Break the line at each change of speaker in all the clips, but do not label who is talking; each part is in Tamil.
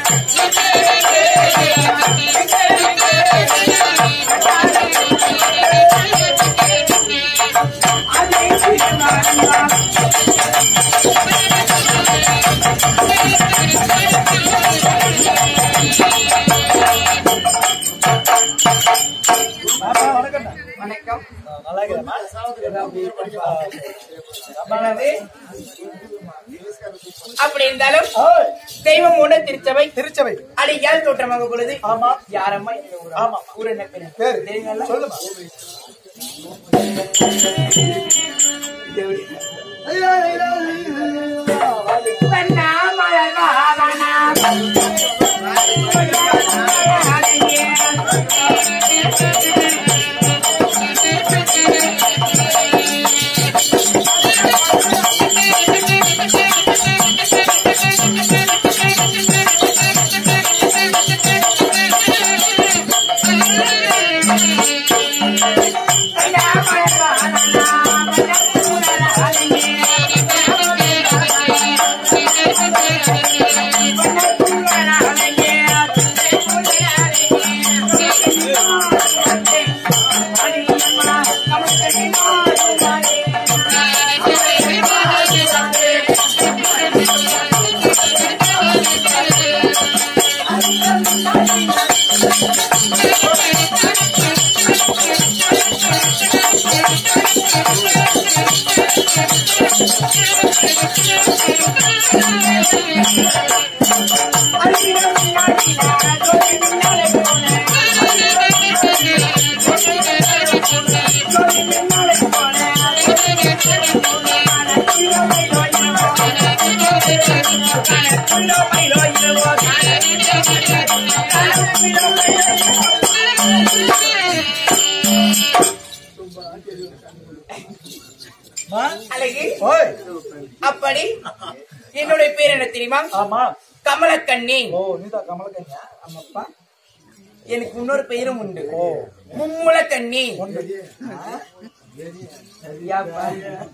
ஆமா, வணக்கம்ண்ணா.
வணக்கம்
ஆ, நல்லா இருக்கிறேம்மா.
என்னது? அப்படி இருந்தாலும்
ஓய்,
தெய்வம் உண திருச்சபை
திருச்சபை
அடியால் தோற்றமாக பொழுது
ஆமா
யாரம்மா இந்த ஊர்
ஆமா.
ஊர் என்ன பேரு
பேரு
தெரியுங்களா?
சொல்லுமா
வண்ணா மலர் வாகனா. வண்ணா மலர் வாகனா, வண்ண
அம்மா,
அழகு
ஓய்
அப்படி என்னுடைய பேர் என்ன தெரியுமா
ஆமா
கமலக்கண்ணி
ஓ நீதான் கமலக்கன்யா ஆமாப்பா
எனக்கு இன்னொரு பெயரும் உண்டு
ஓ
மும்முளக்கண்ணி
ஒன்று
சரியாப்பா?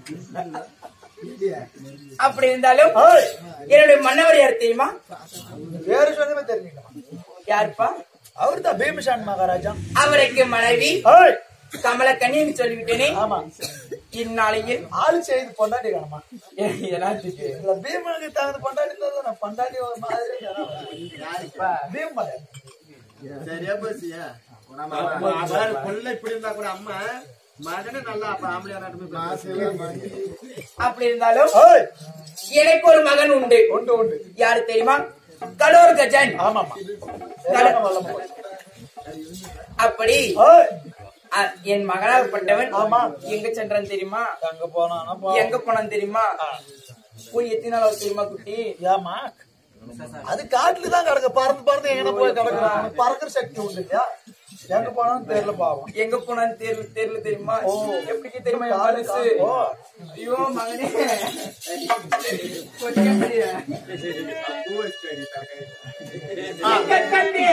அப்படி இருந்தாலும்
ஓய்
என்னுடைய மன்னவர் யார் தெரியுமா
வேறு சொன்னமே தெரிஞ்சுக்கணும்
யாருப்பா
அவர் தான் பீமசான் மகாராஜா
அவருக்கு மனைவி
ஓய்
கமலக்கண்ணின்னு சொல்லிவிட்டேனே
ஆமா
இந்நாளையில்
ஆளு செய்து பொண்டாட்டி காணமா
எல்லாத்துக்கு
இல்ல பீமனுக்கு தகுந்த பொண்டாட்டி தான் நான் பொண்டாட்டி ஒரு மாதிரி பீம் மகன்
சரியா போச்சியா அவர் கொள்ள இப்படி இருந்தா கூட அம்மா மகனே நல்லா அப்ப ஆம்பளையா
அப்படி இருந்தாலும்
ஓய்
எனக்கு ஒரு மகன் உண்டு
உண்டு உண்டு
யாரு தெரியுமா கடோர் கஜன்
ஆமாமா
தல-
வல்லமா.
அப்படி
ஓய்
அ- என் மகனாகப்பட்டவன்
ஆமா.
எங்க சென்றான் தெரியுமா
அங்க போனானா போ
எங்க போனான் தெரியுமா போய் எத்தனை நாள் ஆகுது தெரியுமா குட்டி
ஏமா அது காட்டுல தான் கிடக்கு பறந்து பறந்து எங்க போய் கிடக்குறான் அவனுக்கு பறக்கிற சக்தி உண்டு இல்லையா எங்க போனாலும் தெரியல பாவம்
எங்க போனான்னு தெரியல தெரியல தெரியுமா
ஓ.
எப்படி தெரியுமா என்
காடு
மனசு
காடு. ஓ.
ஐயோ மகனே கொஞ்சம் அப்படியே. எங்க கண்ணே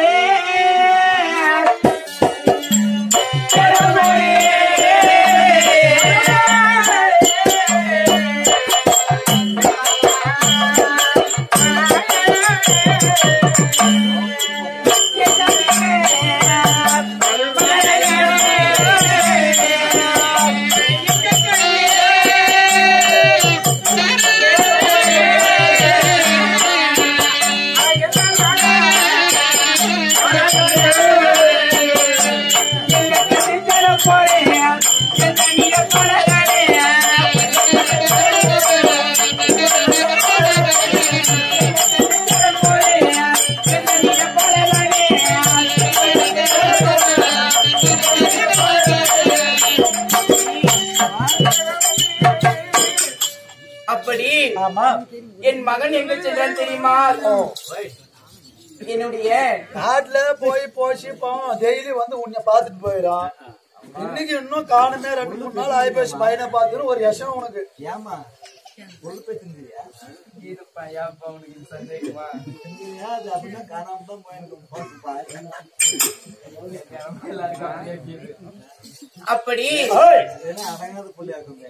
அப்படி
ஆமா
என் மகன் எங்க சென்றான் தெரியுமா என்னுடைய
காட்டுல போய் போச்சு பாவம் டெய்லி வந்து உன்னை பாத்துட்டு போயிடும் இன்னைக்கு இன்னும் காணுமே ரெண்டு மூணு நாள் ஆகி போச்சு பையனை பார்த்துட்டு ஒரு யசம் உனக்கு
ஏமா பொருள் பேசுறியா
இதுப்பா, ஏப்பா உனக்கு இது சந்தேகமா?
அது அப்படின்னா காணாம தான் போயிருக்கும்
எல்லாருக்கும் அப்படியே கேக்குது. அப்படி
ஓய்
ஏன்னா அடங்காத புள்ளி ஆக்குங்க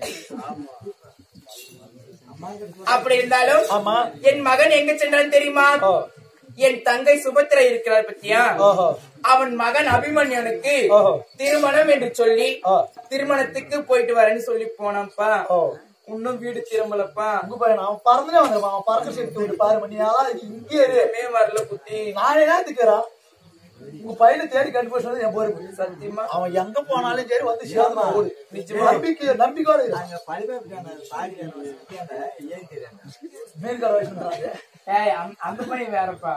அப்படி இருந்தாலும்
ஆமா
என் மகன் எங்க சென்றான் தெரியுமா
ஓ
என் தங்கை சுபத்திரை இருக்கிறார் பத்தியா
ஓஹோ
அவன் மகன் அபிமன்யனுக்கு
ஓஹோ.
திருமணம் என்று சொல்லி
ஆ.
திருமணத்துக்கு போயிட்டு வரேன்னு சொல்லி போனப்பா
ஓ
இன்னும் வீடு திரும்பலப்பா
உங்க பையன் அவன் பறந்துனே வந்துருப்பான் அவன் பறக்க சேர்த்து விட்டு பாரு மணி அதான் இங்கே இரு
மே வரல புத்தி
நானே ஏத்துக்கிறா உங்க பையனை தேடி கண்டுபிடிச்சு வந்து என் பொறுப்பு
சத்தியமா
அவன் எங்க போனாலும் சரி வந்து சேர்ந்து ஓடு
நிஜமா.
நம்பிக்கை நம்பிக்கையோட இரு. மீன்கார வயசுன்றாங்க
ஏய் அந்த- அந்த பையன் வேறப்பா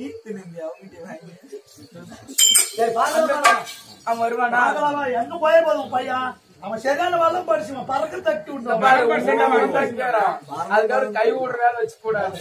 சரி பாக்கலாம்
அவன் வருவானா
எங்க போயே போதும் பையன் அவன் சரியான வல்லம் படிச்சுமா பறக்க தட்டி விட்டுருவான்
அதுக்காக கை விடுற வேலை வச்சு கூடாது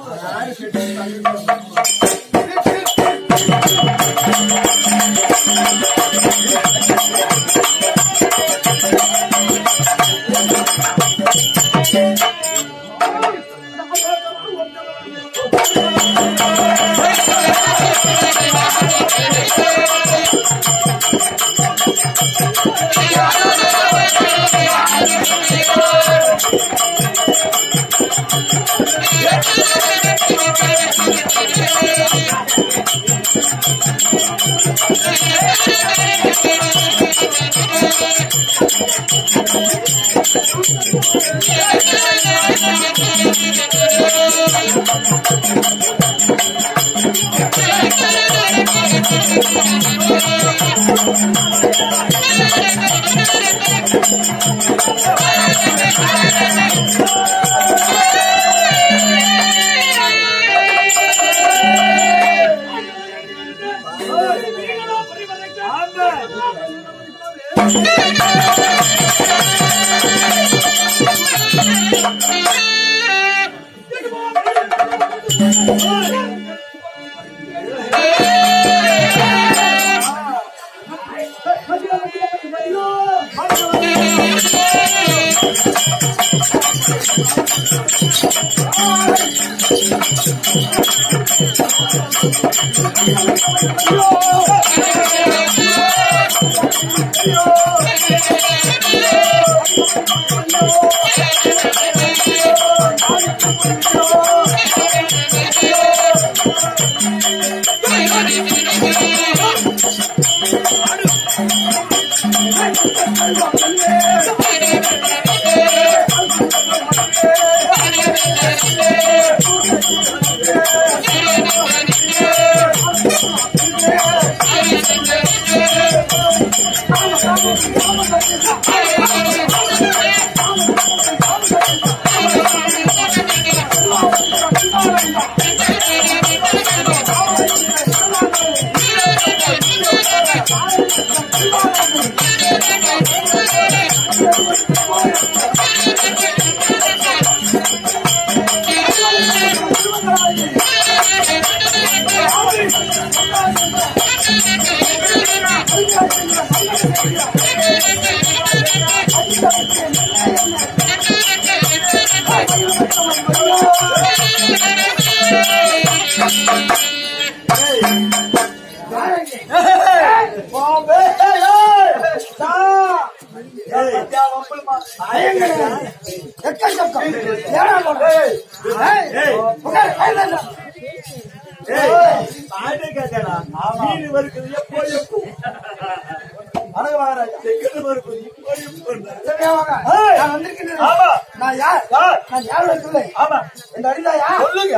சொல்லுங்க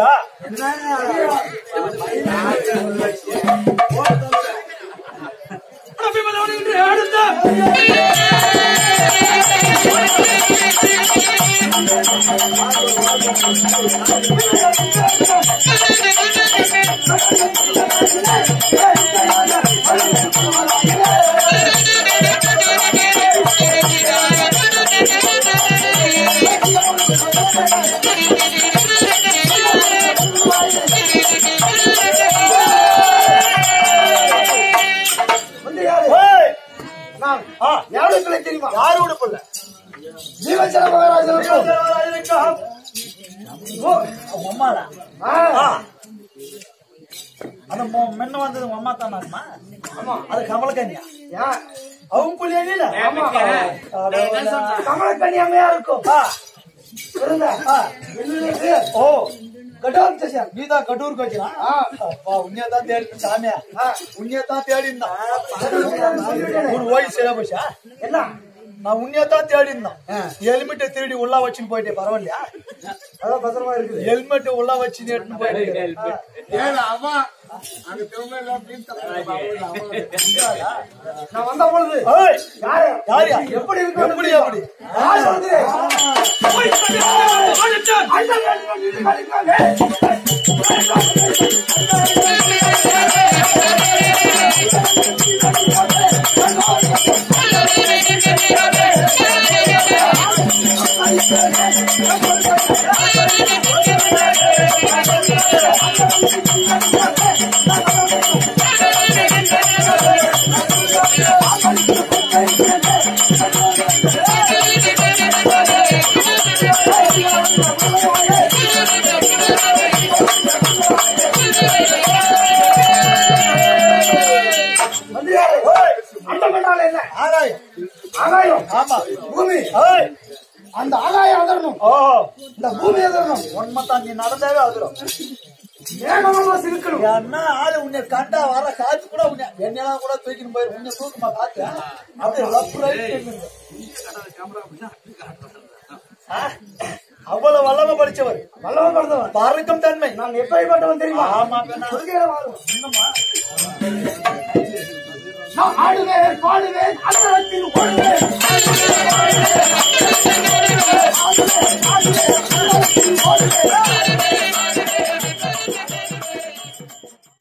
ஏய், நான், ஆ,
யாருக்கு தெரியுமா
யாரு உடுப்பில்ல
ஜீவச்சர மகாராஜனுக்கும்
அவங்க அம்மாடா
ஆ,
அந்த மொ- முன்ன வந்தது உங்க அம்மா தானாமா ஆமா அது கமலக்கன்யா
ஏன்?
அவங்க புள்ளியா நீல
கமலக்கனி அம்மையா இருக்கும்
ஆ,
இருந்தா
ஆ.
என்னது?
ஓ
கட்டோம் சேஷன்
நீதான் கடூருக்கு வைக்கிறான் அப்பா உன்னைய தான் தேடி சாமியா உன்னைய தான் தேடி இருந்தான் ஒரு ஓய் சரியா போச்சா
என்ன
நான் உன்னைய தான் தேடி இருந்தான் ஹெல்மெட்டை திருடி உள்ள வச்சுன்னு போயிட்டே பரவாயில்லையா
அதான் பத்திரமா இருக்குது
ஹெல்மெட் உள்ள வச்சு நேட்டு போயிட்டு
ஏன் அவன் அங்க திரும்ப எல்லாம் மீன் தரேன்
நான் வந்த பொழுது
ஏய்,
யாரு
யாருயா?
எப்படி இருக்கு
எப்படி எப்படி
யார் வந்து வந்து அந்த பண்ணால என்ன
ஆராயம்
ஆகாயம்
ஆமா
பூமி
ஏய்,
அந்த ஆகாயம் அதிரணும்
ஓ
இந்த பூமி அதிரணும்
உண்மைத்தான் நீ நடந்தாவே அதுரும்
மேகமெல்லாம் சிரிக்கணும்
என்ன ஆளு உன்னை கண்டா வர காத்து கூட உன்னை என்னெல்லாம் கூட தூக்கின்னு போயிரு உன்னை தூக்குமா காத்து அப்படியே லப் ரைட் அவ்வளவு வல்லமை படிச்சவர்
வல்லவ படுத்தவன்
பறக்கும் தன்மை
நான் எப்படிப்பட்டவன் தெரியுமா
ஆமா பெண்ணா.
சொல்கிறேன் வாழும். நான் ஆடுவேன் பாடுவேன் அந்தரத்தில் ஓடுவேன்